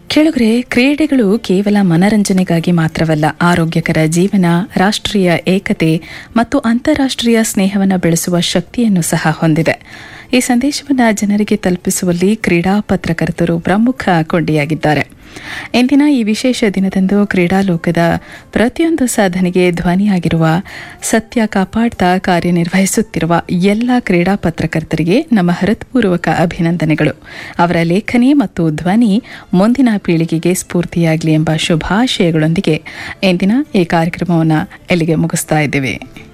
ಕೆಳಗರೆ ಕ್ರೀಡೆಗಳು ಕೇವಲ ಮನರಂಜನೆಗಾಗಿ ಮಾತ್ರವಲ್ಲ ಆರೋಗ್ಯಕರ ಜೀವನ ರಾಷ್ಟ್ರೀಯ ಏಕತೆ ಮತ್ತು ಅಂತಾರಾಷ್ಟ್ರೀಯ ಸ್ನೇಹವನ್ನು ಬೆಳೆಸುವ ಶಕ್ತಿಯನ್ನು ಸಹ ಹೊಂದಿದೆ ಈ ಸಂದೇಶವನ್ನು ಜನರಿಗೆ ತಲುಪಿಸುವಲ್ಲಿ ಕ್ರೀಡಾ ಪತ್ರಕರ್ತರು ಪ್ರಮುಖ ಕೊಂಡಿಯಾಗಿದ್ದಾರೆ ಇಂದಿನ ಈ ವಿಶೇಷ ದಿನದಂದು ಕ್ರೀಡಾ ಲೋಕದ ಪ್ರತಿಯೊಂದು ಸಾಧನೆಗೆ ಧ್ವನಿಯಾಗಿರುವ ಸತ್ಯ ಕಾಪಾಡ್ತಾ ಕಾರ್ಯನಿರ್ವಹಿಸುತ್ತಿರುವ ಎಲ್ಲ ಕ್ರೀಡಾ ಪತ್ರಕರ್ತರಿಗೆ ನಮ್ಮ ಹೃತ್ಪೂರ್ವಕ ಅಭಿನಂದನೆಗಳು ಅವರ ಲೇಖನಿ ಮತ್ತು ಧ್ವನಿ ಮುಂದಿನ ಪೀಳಿಗೆಗೆ ಸ್ಫೂರ್ತಿಯಾಗಲಿ ಎಂಬ ಶುಭಾಶಯಗಳೊಂದಿಗೆ ಇಂದಿನ ಈ ಕಾರ್ಯಕ್ರಮವನ್ನು ಇಲ್ಲಿಗೆ ಮುಗಿಸ್ತಾ ಇದ್ದೇವೆ